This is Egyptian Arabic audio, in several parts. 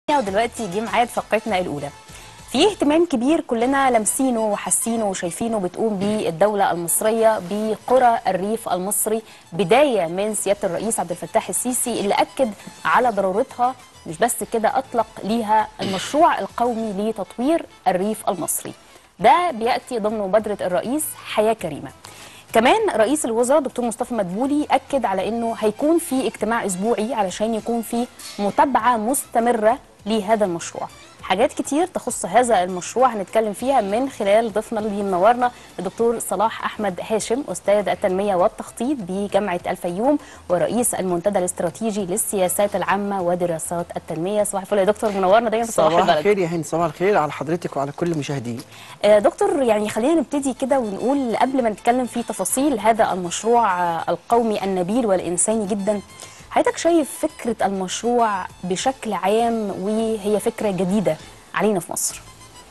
ودلوقتي جه ميعاد فقرتنا الاولى في اهتمام كبير كلنا لامسينه وحاسينه وشايفينه بتقوم بيه الدوله المصريه بقرى الريف المصري بدايه من سياده الرئيس عبد الفتاح السيسي اللي اكد على ضرورتها مش بس كده اطلق ليها المشروع القومي لتطوير الريف المصري ده بياتي ضمن مبادره الرئيس حياه كريمه كمان رئيس الوزراء دكتور مصطفى مدبولي اكد على انه هيكون في اجتماع اسبوعي علشان يكون في متابعه مستمره لهذا المشروع حاجات كتير تخص هذا المشروع هنتكلم فيها من خلال ضيفنا اللي منورنا الدكتور صلاح احمد هاشم استاذ التنميه والتخطيط بجامعه الفيوم ورئيس المنتدى الاستراتيجي للسياسات العامه ودراسات التنميه صباح الفل يا دكتور منورنا دايما في صباح صباح البلد الخير يا هند صباح الخير على حضرتك وعلى كل المشاهدين آه، دكتور يعني خلينا نبتدي كده ونقول قبل ما نتكلم في تفاصيل هذا المشروع آه، القومي النبيل والإنساني جدا حضرتك شايف فكرة المشروع بشكل عام وهي فكرة جديدة علينا في مصر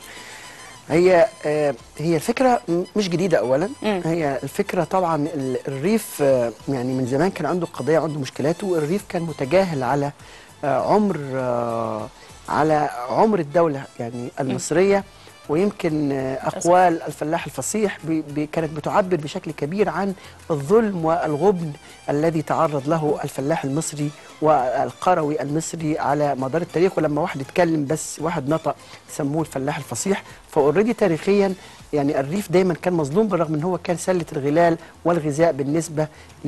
هي آه، هي الفكره م- مش جديده اولا مم. هي الفكره طبعا ال- الريف آه، يعني من زمان كان عنده قضيه عنده مشكلاته الريف كان متجاهل على آه، عمر آه، على عمر الدوله يعني المصريه ويمكن آه، اقوال الفلاح الفصيح بي- بي- كانت بتعبر بشكل كبير عن الظلم والغبن الذي تعرض له الفلاح المصري والقروي المصري على مدار التاريخ ولما واحد اتكلم بس واحد نطق سموه الفلاح الفصيح فاوريدي تاريخيا يعني الريف دايما كان مظلوم بالرغم ان هو كان سله الغلال والغذاء بالنسبه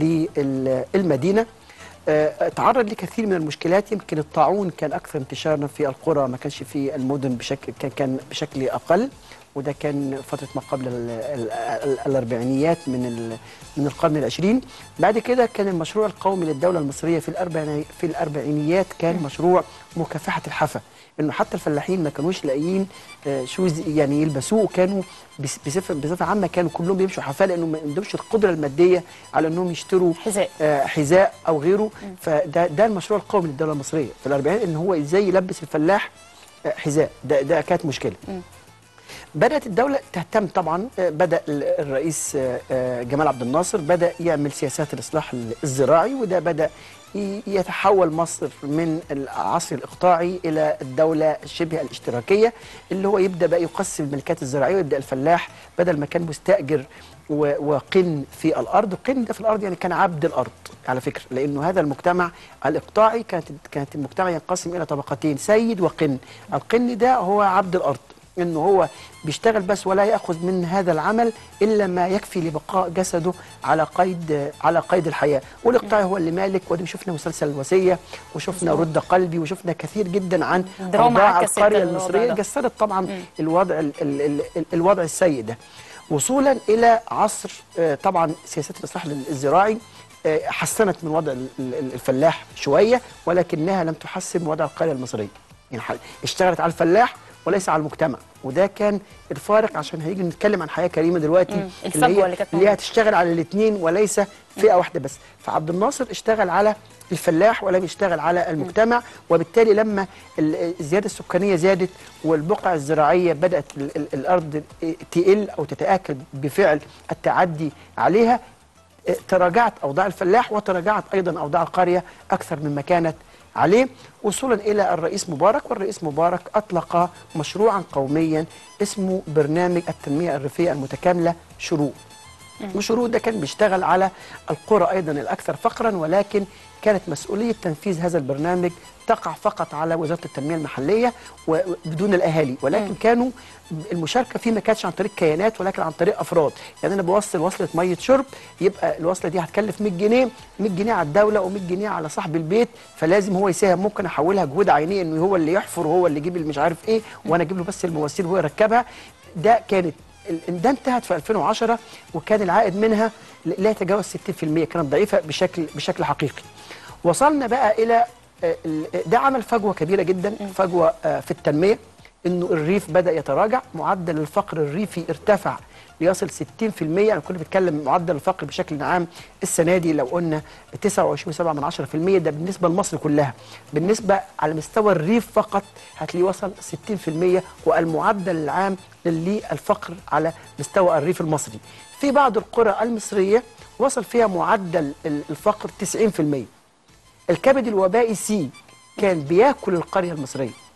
للمدينه آه، تعرض لكثير من المشكلات يمكن الطاعون كان اكثر انتشارا في القرى ما كانش في المدن بشكل كان كان بشكل اقل وده كان فتره ما قبل ال- ال- ال- الاربعينيات من ال- من القرن العشرين بعد كده كان المشروع القومي للدوله المصريه في الاربعيني في الاربعينيات كان مشروع مكافحه الحفا انه حتى الفلاحين ما كانوش لاقيين آه، شوز يعني يلبسوه وكانوا بس- بصفه بصفه عامه كانوا كلهم بيمشوا حفاه لانه ما عندهمش القدره الماديه على انهم يشتروا حذاء. آه، حذاء او غيره فده ده المشروع القومي للدوله المصريه في الاربعين ان هو ازاي يلبس الفلاح آه، حذاء ده ده كانت مشكله بدات الدوله تهتم طبعا آه، بدا ال- الرئيس آه، آه، جمال عبد الناصر بدا يعمل سياسات الاصلاح ال- الزراعي وده بدا ي- يتحول مصر من العصر الاقطاعي الى الدوله شبه الاشتراكيه اللي هو يبدا بقى يقسم الملكات الزراعيه ويبدا الفلاح بدل ما كان مستاجر و- وقن في الارض قن ده في الارض يعني كان عبد الارض على فكره لانه هذا المجتمع الاقطاعي كانت كانت المجتمع ينقسم الى طبقتين سيد وقن القن ده هو عبد الارض انه هو بيشتغل بس ولا ياخذ من هذا العمل الا ما يكفي لبقاء جسده على قيد على قيد الحياه والاقطاعي هو اللي مالك ودي شفنا مسلسل الوصيه وشفنا رد قلبي وشفنا كثير جدا عن دراما اوضاع عكست القريه الوضع المصريه ده. جسدت طبعا الوضع ال ال ال الوضع السيء ده وصولا الى عصر آه، طبعا سياسات الاصلاح الزراعي آه، حسنت من وضع ال- ال- الفلاح شويه ولكنها لم تحسن من وضع القريه المصريه يعني ح- اشتغلت على الفلاح وليس على المجتمع وده كان الفارق عشان هيجي نتكلم عن حياه كريمه دلوقتي مم. الفجوة اللي هي, اللي كانت اللي هي موجودة. هتشتغل على الاثنين وليس فئه واحده بس فعبد الناصر اشتغل على الفلاح ولم يشتغل على المجتمع وبالتالي لما ال- الزياده السكانيه زادت والبقع الزراعيه بدات ال- ال- الارض تقل او تتاكل بفعل التعدي عليها اه، تراجعت اوضاع الفلاح وتراجعت ايضا اوضاع القريه اكثر مما كانت عليه وصولا الى الرئيس مبارك والرئيس مبارك اطلق مشروعا قوميا اسمه برنامج التنميه الريفيه المتكامله شروق مشروع ده كان بيشتغل على القرى ايضا الاكثر فقرا ولكن كانت مسؤوليه تنفيذ هذا البرنامج تقع فقط على وزاره التنميه المحليه وبدون الاهالي ولكن كانوا المشاركه فيه ما كانتش عن طريق كيانات ولكن عن طريق افراد يعني انا بوصل وصله ميه شرب يبقى الوصله دي هتكلف 100 جنيه 100 جنيه على الدوله و100 جنيه على صاحب البيت فلازم هو يساهم ممكن احولها جهود عينيه انه هو اللي يحفر وهو اللي يجيب اللي مش عارف ايه وانا اجيب له بس المواسير وهو يركبها ده كانت ال- ده انتهت في 2010 وكان العائد منها لا يتجاوز 60% كانت ضعيفه بشكل بشكل حقيقي. وصلنا بقى الى آه، ال- ده عمل فجوه كبيره جدا فجوه آه، في التنميه انه الريف بدا يتراجع معدل الفقر الريفي ارتفع ليصل 60% يعني كنا بنتكلم معدل الفقر بشكل عام السنه دي لو قلنا 29.7 من 10% ده بالنسبه لمصر كلها بالنسبه على مستوى الريف فقط هتلاقيه وصل 60% والمعدل العام للفقر على مستوى الريف المصري في بعض القرى المصريه وصل فيها معدل ال- الفقر 90% الكبد الوبائي سي كان بياكل القريه المصريه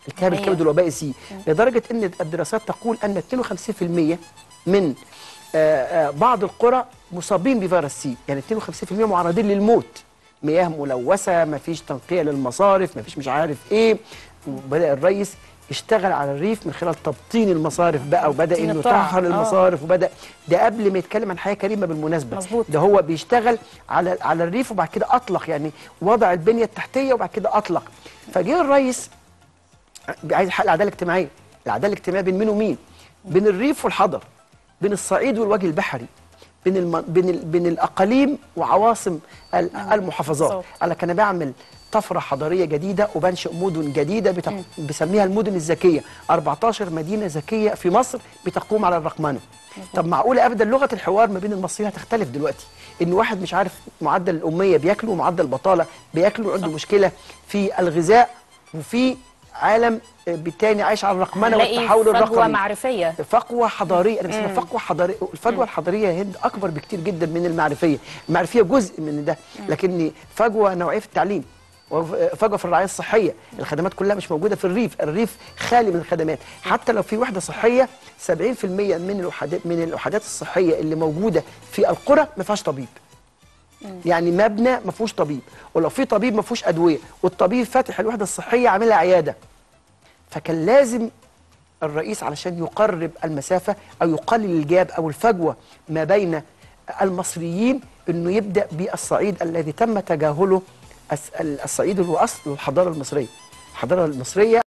التهاب هي. الكبد والوباء سي لدرجه ان الدراسات تقول ان 52% من آه، آه، بعض القرى مصابين بفيروس سي يعني 52% معرضين للموت مياه ملوثه مفيش تنقيه للمصارف مفيش مش عارف ايه وبدا الرئيس يشتغل على الريف من خلال تبطين المصارف بقى وبدا تبطين انه الترع. يطهر آه. المصارف وبدا ده قبل ما يتكلم عن حياه كريمه بالمناسبه مظبوط. ده هو بيشتغل على على الريف وبعد كده اطلق يعني وضع البنيه التحتيه وبعد كده اطلق فجه الرئيس عايز يحقق العداله الاجتماعيه العداله الاجتماعيه بين مين ومين بين الريف والحضر بين الصعيد والوجه البحري بين الم... بين ال... بين الاقاليم وعواصم ال- المحافظات بالظبط. انا كان بعمل طفره حضاريه جديده وبنشئ مدن جديده بت... بسميها المدن الذكيه 14 مدينه ذكيه في مصر بتقوم على الرقمنه طب معقوله ابدا لغه الحوار ما بين المصريين هتختلف دلوقتي ان واحد مش عارف معدل الاميه بياكله ومعدل البطاله بياكله عنده مشكله في الغذاء وفي عالم آه، بالتالي عايش على الرقمنه هنلاقي والتحول فجوة الرقمي معرفية فقوه حضاريه انا بسميها فقوه حضاريه الفجوه الحضاريه يا هند اكبر بكتير جدا من المعرفيه المعرفيه جزء من ده لكن فجوه نوعيه في التعليم وفجوه في الرعايه الصحيه الخدمات كلها مش موجوده في الريف الريف خالي من الخدمات حتى لو في وحده صحيه 70% من الوحدات من الوحدات الصحيه اللي موجوده في القرى ما فيهاش طبيب يعني مبنى ما فيهوش طبيب ولو في طبيب ما فيهوش ادويه والطبيب فاتح الوحده الصحيه عاملها عياده فكان لازم الرئيس علشان يقرب المسافة أو يقلل الجاب أو الفجوة ما بين المصريين أنه يبدأ بالصعيد الذي تم تجاهله الس- الصعيد اللي هو أصل الحضارة المصرية الحضارة المصرية